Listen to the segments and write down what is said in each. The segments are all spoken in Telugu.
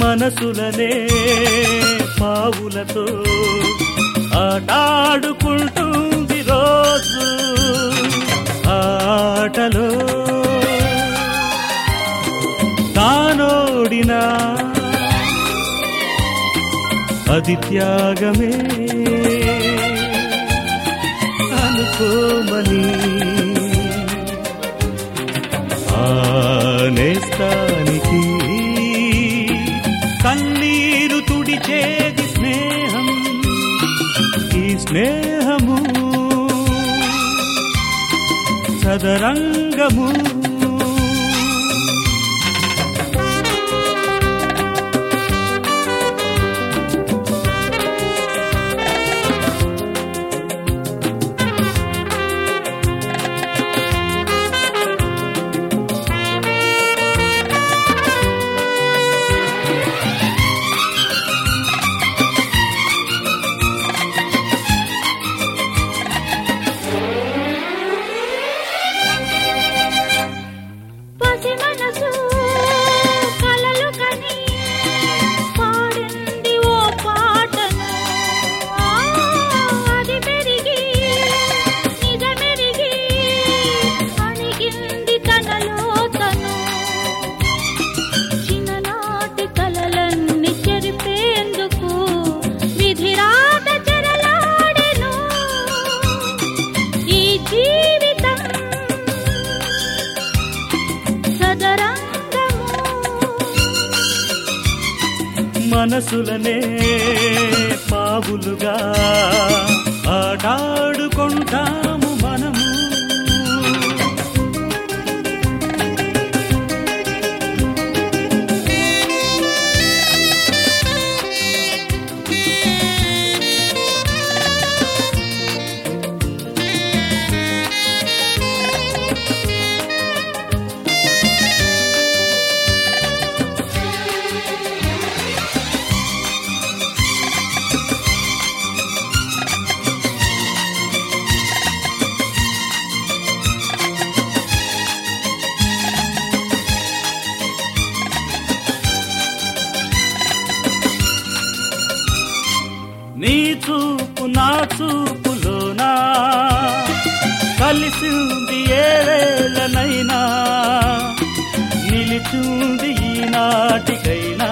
మనసులనే పావులతో ఆటాడుకుంటుంది రోజు ఆటలో తానోడినా అది త్యాగమే అనుకోమని ఆనేస్తానికి కన్నీరు తుడిచేది స్నేహం ఈ స్నేహము సదరంగము పసి మనసు కలలు కని పాడింది ఓ పాటను ఆ, అది పెరిగి నిజమెరిగి అణిగింది తనలో తను చిన్ననాటి కలలన్నీ చెరిపేందుకు విధిరాత చెరలాడెను ఈ జీవితం సదరంగము మనసులనే పావులుగా ఆటాడుకుంటాము మనము నీ చూపు నా చూపులోనా కలిసింది ఏ వేళనైనా నిలిచింది ఈనాటికైనా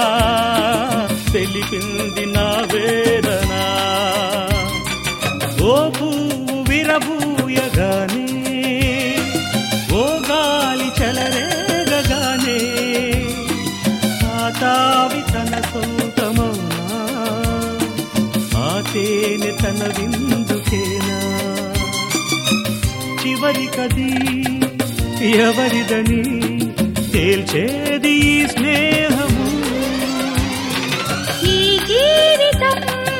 తెలిపింది నా వేదన ఓ పువ్వు విరబూయగానే ఓ గాలి చెలరేగగానే ఆ తావి తన సొంతమౌనా ఆ తేనె తన విందుకేనా చివరికది ఎవరిదని తేల్చేది ఈ స్నేహము ఈ జీవితం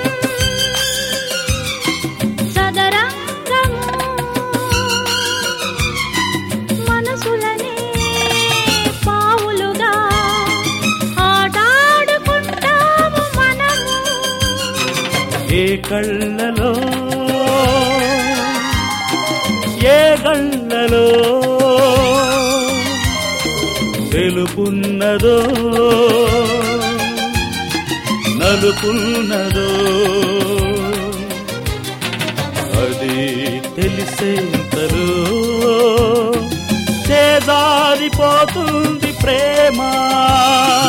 సదరంగము మనసులనే పావులుగా ఆటాడుకుంటాము మనము ఏ కళ్ళలో ఏ గళ్ళలో తెలుపున్నదో నలుపున్నదో అది తెలిసేంతలో చేదారిపోతుంది ప్రేమ